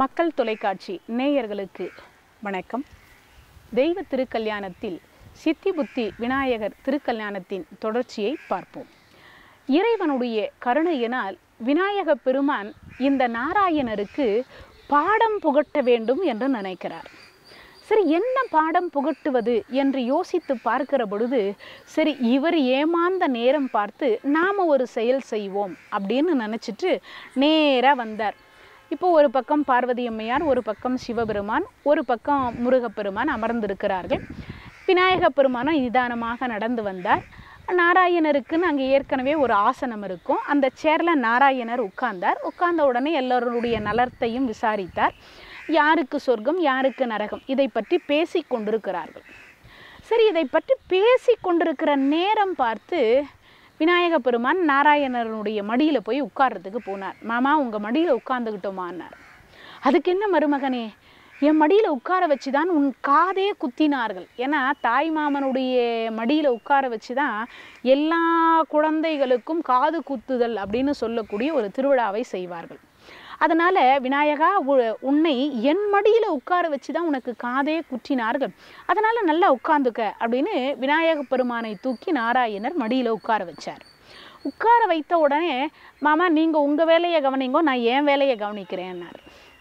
மக்கள் தொலைக்காட்சி நேயர்களுக்கு வணக்கம் தெய்வ திருக்கல்யாணத்தில் சித்தி புத்தி விநாயகர் திருக்கல்யாணத்தின் தொடர்ச்சியை பார்ப்போம் இறைவனுடைய கருணையினால் விநாயக பெருமான் இந்த நாராயணருக்கு பாடம் புகட்ட வேண்டும் என்று நினைக்கிறார் சரி என்ன பாடம் புகட்டுவது என்று யோசித்து பார்க்கிற பொழுது சரி இவர் ஏமாந்த நேரம் பார்த்து நாம் ஒரு செயல் செய்வோம் அப்படின்னு நினச்சிட்டு நேராக வந்தார் இப்போ ஒரு பக்கம் பார்வதி அம்மையார் ஒரு பக்கம் சிவபெருமான் ஒரு பக்கம் முருகப்பெருமான் அமர்ந்திருக்கிறார்கள் விநாயக பெருமானும் நிதானமாக நடந்து வந்தார் நாராயணருக்குன்னு அங்கே ஏற்கனவே ஒரு ஆசனம் இருக்கும் அந்த சேரில் நாராயணர் உட்கார்ந்தார் உட்கார்ந்த உடனே எல்லோருடைய நலத்தையும் விசாரித்தார் யாருக்கு சொர்க்கம் யாருக்கு நரகம் இதை பற்றி பேசி கொண்டிருக்கிறார்கள் சரி இதை பற்றி பேசி கொண்டிருக்கிற நேரம் பார்த்து விநாயக பெருமான் நாராயணனுடைய மடியில் போய் உட்கார்றதுக்கு போனார் மாமா உங்கள் மடியில் உட்கார்ந்துக்கிட்டோமான்னார் அதுக்கு என்ன மருமகனே என் மடியில் உட்கார வச்சு தான் உன் காதே குத்தினார்கள் ஏன்னா தாய் மாமனுடைய மடியில் உட்கார வச்சு தான் எல்லா குழந்தைகளுக்கும் காது குத்துதல் அப்படின்னு சொல்லக்கூடிய ஒரு திருவிழாவை செய்வார்கள் அதனால் விநாயகா உ- உன்னை என் மடியில் உட்கார வச்சு தான் உனக்கு காதே குற்றினார்கள் அதனால் நல்லா உட்காந்துக்க அப்படின்னு விநாயக பெருமானை தூக்கி நாராயணர் மடியில் உட்கார வச்சார் உட்கார வைத்த உடனே மாமா நீங்கள் உங்கள் வேலையை கவனிங்கோ நான் என் வேலையை கவனிக்கிறேன்னார்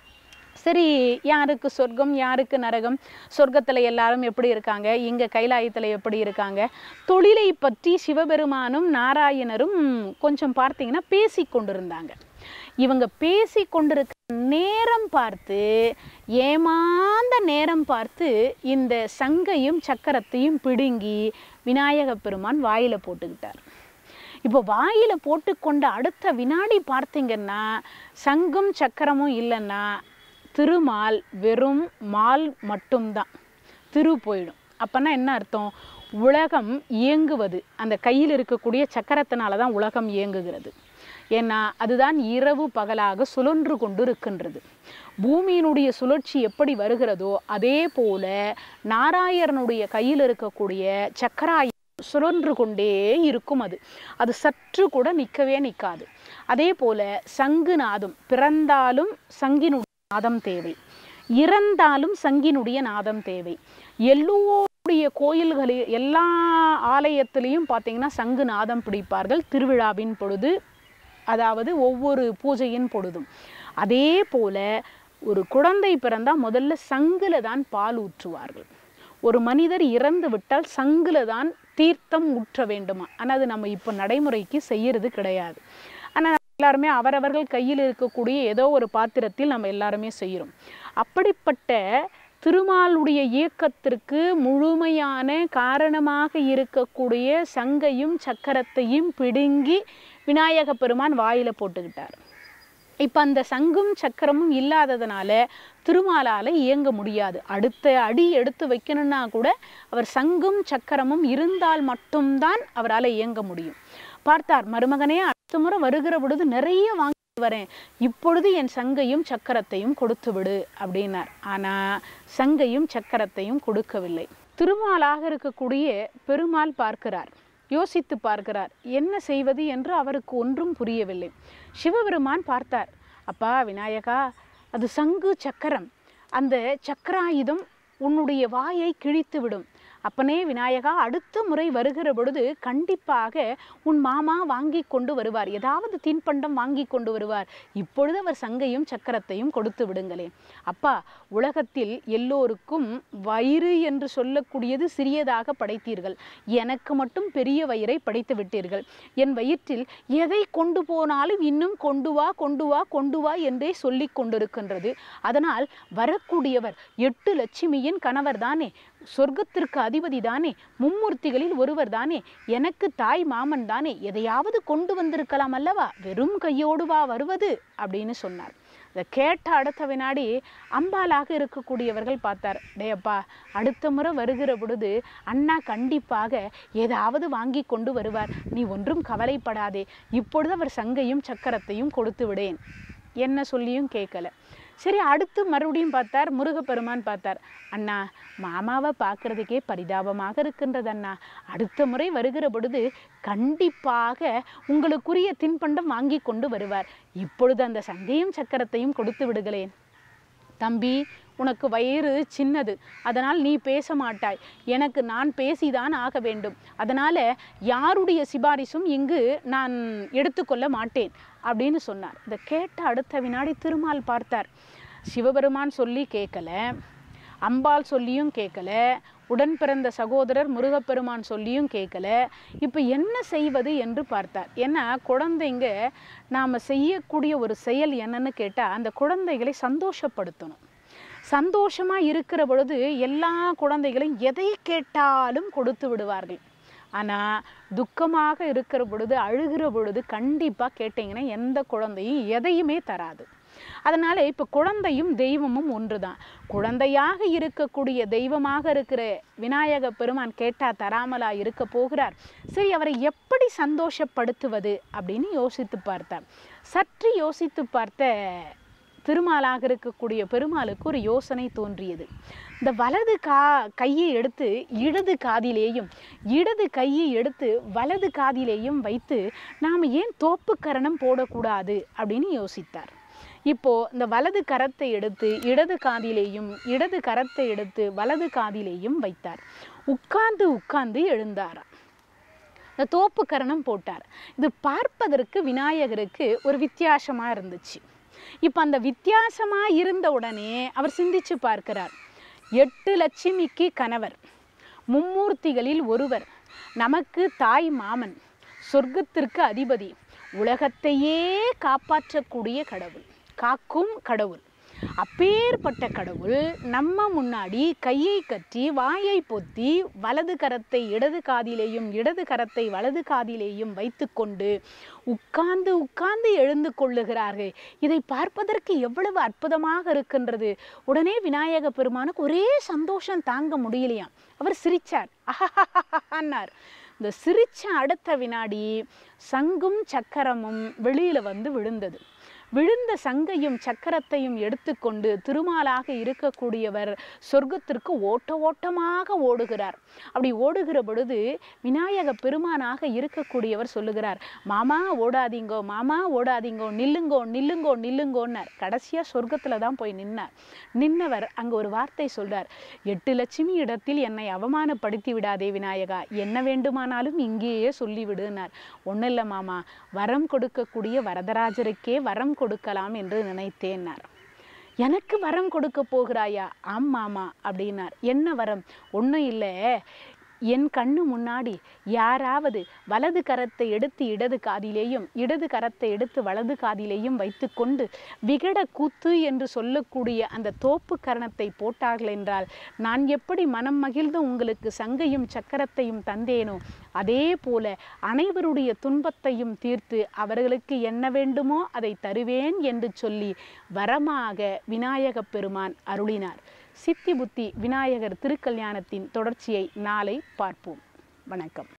சரி யாருக்கு சொர்க்கம் யாருக்கு நரகம் சொர்க்கத்தில் எல்லாரும் எப்படி இருக்காங்க இங்கே கைலாயத்தில் எப்படி இருக்காங்க தொழிலை பற்றி சிவபெருமானும் நாராயணரும் கொஞ்சம் பார்த்தீங்கன்னா பேசி கொண்டிருந்தாங்க இவங்க பேசி கொண்டிருக்க நேரம் பார்த்து ஏமாந்த நேரம் பார்த்து இந்த சங்கையும் சக்கரத்தையும் பிடுங்கி விநாயக பெருமான் வாயில் போட்டுக்கிட்டார் இப்போ வாயில போட்டுக்கொண்ட அடுத்த வினாடி பார்த்தீங்கன்னா சங்கும் சக்கரமும் இல்லைன்னா திருமால் வெறும் மால் மட்டும்தான் திரு போயிடும் அப்போனா என்ன அர்த்தம் உலகம் இயங்குவது அந்த கையில் இருக்கக்கூடிய சக்கரத்தினால தான் உலகம் இயங்குகிறது ஏன்னா அதுதான் இரவு பகலாக சுழன்று கொண்டு இருக்கின்றது பூமியினுடைய சுழற்சி எப்படி வருகிறதோ அதே போல நாராயணனுடைய கையில் இருக்கக்கூடிய சக்கராய சுழன்று கொண்டே இருக்கும் அது அது சற்று கூட நிற்கவே நிற்காது அதே போல சங்கு நாதம் பிறந்தாலும் சங்கினுடைய நாதம் தேவை இறந்தாலும் சங்கினுடைய நாதம் தேவை எல்லோருடைய கோயில்களில் எல்லா ஆலயத்திலையும் பார்த்தீங்கன்னா சங்கு நாதம் பிடிப்பார்கள் திருவிழாவின் பொழுது அதாவது ஒவ்வொரு பூஜையின் பொழுதும் அதே போல ஒரு குழந்தை பிறந்தா முதல்ல சங்குல தான் பால் ஊற்றுவார்கள் ஒரு மனிதர் இறந்து விட்டால் சங்குல தான் தீர்த்தம் ஊற்ற வேண்டுமா ஆனால் அது நம்ம இப்போ நடைமுறைக்கு செய்யறது கிடையாது ஆனால் எல்லாருமே அவரவர்கள் கையில் இருக்கக்கூடிய ஏதோ ஒரு பாத்திரத்தில் நம்ம எல்லாருமே செய்கிறோம் அப்படிப்பட்ட திருமாலுடைய இயக்கத்திற்கு முழுமையான காரணமாக இருக்கக்கூடிய சங்கையும் சக்கரத்தையும் பிடுங்கி விநாயக பெருமான் வாயில போட்டுக்கிட்டார் இப்போ அந்த சங்கும் சக்கரமும் இல்லாததுனால திருமாலால இயங்க முடியாது அடுத்த அடி எடுத்து வைக்கணும்னா கூட அவர் சங்கும் சக்கரமும் இருந்தால் மட்டும்தான் அவரால் இயங்க முடியும் பார்த்தார் மருமகனே அடுத்த முறை வருகிற பொழுது நிறைய வாங்கி வரேன் இப்பொழுது என் சங்கையும் சக்கரத்தையும் கொடுத்து விடு அப்படின்னார் ஆனா சங்கையும் சக்கரத்தையும் கொடுக்கவில்லை திருமாலாக இருக்கக்கூடிய பெருமாள் பார்க்கிறார் யோசித்து பார்க்கிறார் என்ன செய்வது என்று அவருக்கு ஒன்றும் புரியவில்லை சிவபெருமான் பார்த்தார் அப்பா விநாயகா அது சங்கு சக்கரம் அந்த சக்கராயுதம் உன்னுடைய வாயை கிழித்து விடும் அப்பனே விநாயகா அடுத்த முறை வருகிற பொழுது கண்டிப்பாக உன் மாமா வாங்கி கொண்டு வருவார் ஏதாவது தின்பண்டம் வாங்கி கொண்டு வருவார் இப்பொழுது அவர் சங்கையும் சக்கரத்தையும் கொடுத்து விடுங்களேன் அப்பா உலகத்தில் எல்லோருக்கும் வயிறு என்று சொல்லக்கூடியது சிறியதாக படைத்தீர்கள் எனக்கு மட்டும் பெரிய வயிறை படைத்து விட்டீர்கள் என் வயிற்றில் எதை கொண்டு போனாலும் இன்னும் கொண்டு வா கொண்டு வா கொண்டு வா என்றே சொல்லிக் கொண்டிருக்கின்றது அதனால் வரக்கூடியவர் எட்டு லட்சுமியின் கணவர் தானே சொர்க்கத்திற்கு அதிபதி தானே மும்மூர்த்திகளில் ஒருவர் தானே எனக்கு தாய் மாமன் தானே எதையாவது கொண்டு வந்திருக்கலாம் அல்லவா வெறும் கையோடு வா வருவது அப்படின்னு சொன்னார் இதை கேட்ட அடுத்த வினாடி அம்பாலாக இருக்கக்கூடியவர்கள் பார்த்தார் டேப்பா அடுத்த முறை வருகிற பொழுது அண்ணா கண்டிப்பாக ஏதாவது வாங்கி கொண்டு வருவார் நீ ஒன்றும் கவலைப்படாதே இப்பொழுது அவர் சங்கையும் சக்கரத்தையும் கொடுத்து விடேன் என்ன சொல்லியும் கேட்கல சரி அடுத்து மறுபடியும் பார்த்தார் முருகப்பெருமான் பார்த்தார் அண்ணா மாமாவை பார்க்கறதுக்கே பரிதாபமாக இருக்கின்றது அண்ணா அடுத்த முறை வருகிற பொழுது கண்டிப்பாக உங்களுக்குரிய தின்பண்டம் வாங்கி கொண்டு வருவார் இப்பொழுது அந்த சங்கையும் சக்கரத்தையும் கொடுத்து விடுகளேன் தம்பி உனக்கு வயிறு சின்னது அதனால் நீ பேச மாட்டாய் எனக்கு நான் பேசிதான் ஆக வேண்டும் அதனால் யாருடைய சிபாரிசும் இங்கு நான் எடுத்துக்கொள்ள மாட்டேன் அப்படின்னு சொன்னார் இதை கேட்ட அடுத்த வினாடி திருமால் பார்த்தார் சிவபெருமான் சொல்லி கேட்கல அம்பாள் சொல்லியும் கேட்கல உடன் பிறந்த சகோதரர் முருகப்பெருமான் சொல்லியும் கேட்கல இப்போ என்ன செய்வது என்று பார்த்தார் ஏன்னா குழந்தைங்க நாம் செய்யக்கூடிய ஒரு செயல் என்னன்னு கேட்டால் அந்த குழந்தைகளை சந்தோஷப்படுத்தணும் சந்தோஷமாக இருக்கிற பொழுது எல்லா குழந்தைகளும் எதை கேட்டாலும் கொடுத்து விடுவார்கள் ஆனால் துக்கமாக இருக்கிற பொழுது அழுகிற பொழுது கண்டிப்பாக கேட்டிங்கன்னா எந்த குழந்தையும் எதையுமே தராது அதனால் இப்போ குழந்தையும் தெய்வமும் ஒன்று தான் குழந்தையாக இருக்கக்கூடிய தெய்வமாக இருக்கிற விநாயக பெருமான் கேட்டால் தராமலா இருக்க போகிறார் சரி அவரை எப்படி சந்தோஷப்படுத்துவது அப்படின்னு யோசித்து பார்த்தார் சற்று யோசித்து பார்த்த திருமாலாக இருக்கக்கூடிய பெருமாளுக்கு ஒரு யோசனை தோன்றியது இந்த வலது கா கையை எடுத்து இடது காதிலேயும் இடது கையை எடுத்து வலது காதிலேயும் வைத்து நாம் ஏன் தோப்புக்கரணம் போடக்கூடாது அப்படின்னு யோசித்தார் இப்போ இந்த வலது கரத்தை எடுத்து இடது காதிலேயும் இடது கரத்தை எடுத்து வலது காதிலேயும் வைத்தார் உட்கார்ந்து உட்கார்ந்து எழுந்தாராம் இந்த தோப்பு கரணம் போட்டார் இது பார்ப்பதற்கு விநாயகருக்கு ஒரு வித்தியாசமா இருந்துச்சு இப்போ அந்த வித்தியாசமா இருந்த உடனே அவர் சிந்திச்சு பார்க்கிறார் எட்டு லட்சுமிக்கு கணவர் மும்மூர்த்திகளில் ஒருவர் நமக்கு தாய் மாமன் சொர்க்கத்திற்கு அதிபதி உலகத்தையே காப்பாற்றக்கூடிய கடவுள் காக்கும் கடவுள் அப்பேற்பட்ட கடவுள் நம்ம முன்னாடி கையை கட்டி வாயை பொத்தி வலது கரத்தை இடது காதிலேயும் இடது கரத்தை வலது காதிலேயும் வைத்துக்கொண்டு உட்கார்ந்து உட்கார்ந்து எழுந்து கொள்ளுகிறார்கள் இதை பார்ப்பதற்கு எவ்வளவு அற்புதமாக இருக்கின்றது உடனே விநாயக பெருமானுக்கு ஒரே சந்தோஷம் தாங்க முடியலையாம் அவர் சிரிச்சார் அன்னார் இந்த சிரிச்ச அடுத்த வினாடி சங்கும் சக்கரமும் வெளியில வந்து விழுந்தது விழுந்த சங்கையும் சக்கரத்தையும் எடுத்துக்கொண்டு திருமாலாக இருக்கக்கூடியவர் சொர்க்கத்திற்கு ஓட்ட ஓட்டமாக ஓடுகிறார் அப்படி ஓடுகிற பொழுது விநாயக பெருமானாக இருக்கக்கூடியவர் சொல்லுகிறார் மாமா ஓடாதீங்கோ மாமா ஓடாதீங்கோ நில்லுங்கோ நில்லுங்கோ நில்லுங்கோன்னார் கடைசியாக சொர்க்கத்தில் தான் போய் நின்னார் நின்னவர் அங்கே ஒரு வார்த்தை சொல்றார் எட்டு லட்சுமி இடத்தில் என்னை அவமானப்படுத்தி விடாதே விநாயகா என்ன வேண்டுமானாலும் இங்கேயே சொல்லிவிடுனார் ஒன்றும் இல்லை மாமா வரம் கொடுக்கக்கூடிய வரதராஜருக்கே வரம் கொடுக்கலாம் என்று நினைத்தேன்னார் எனக்கு வரம் கொடுக்க போகிறாயா ஆமாமா அப்படின்னார் என்ன வரம் ஒன்றும் இல்லை என் கண்ணு முன்னாடி யாராவது வலது கரத்தை எடுத்து இடது காதிலேயும் இடது கரத்தை எடுத்து வலது காதிலேயும் வைத்துக்கொண்டு விகட கூத்து என்று சொல்லக்கூடிய அந்த தோப்பு கரணத்தை போட்டார்கள் என்றால் நான் எப்படி மனம் மகிழ்ந்து உங்களுக்கு சங்கையும் சக்கரத்தையும் தந்தேனோ அதே போல அனைவருடைய துன்பத்தையும் தீர்த்து அவர்களுக்கு என்ன வேண்டுமோ அதை தருவேன் என்று சொல்லி வரமாக விநாயகப் பெருமான் அருளினார் சித்தி புத்தி விநாயகர் திருக்கல்யாணத்தின் தொடர்ச்சியை நாளை பார்ப்போம் வணக்கம்